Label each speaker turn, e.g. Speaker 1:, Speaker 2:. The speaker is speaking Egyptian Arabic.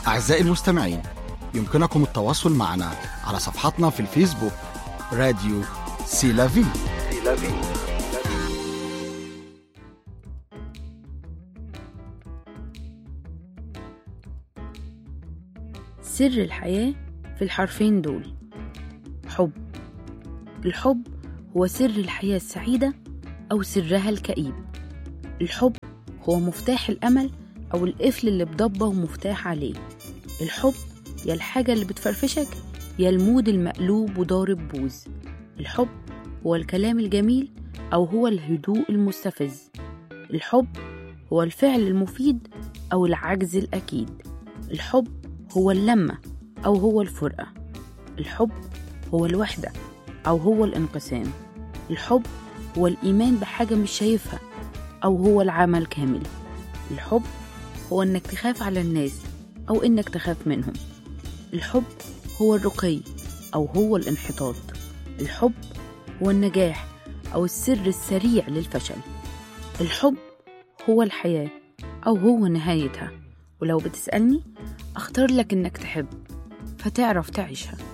Speaker 1: أعزائي المستمعين يمكنكم التواصل معنا على صفحتنا في الفيسبوك راديو سيلافي
Speaker 2: سر الحياة في الحرفين دول حب الحب هو سر الحياة السعيدة أو سرها الكئيب الحب هو مفتاح الأمل أو القفل اللي بضبة ومفتاح عليه الحب يا الحاجة اللي بتفرفشك يا المود المقلوب وضارب بوز الحب هو الكلام الجميل أو هو الهدوء المستفز الحب هو الفعل المفيد أو العجز الأكيد الحب هو اللمة أو هو الفرقة الحب هو الوحدة أو هو الانقسام الحب هو الإيمان بحاجة مش شايفها أو هو العمل كامل الحب هو إنك تخاف على الناس أو إنك تخاف منهم الحب هو الرقي أو هو الانحطاط الحب هو النجاح أو السر السريع للفشل الحب هو الحياة أو هو نهايتها ولو بتسألني أختار لك إنك تحب فتعرف تعيشها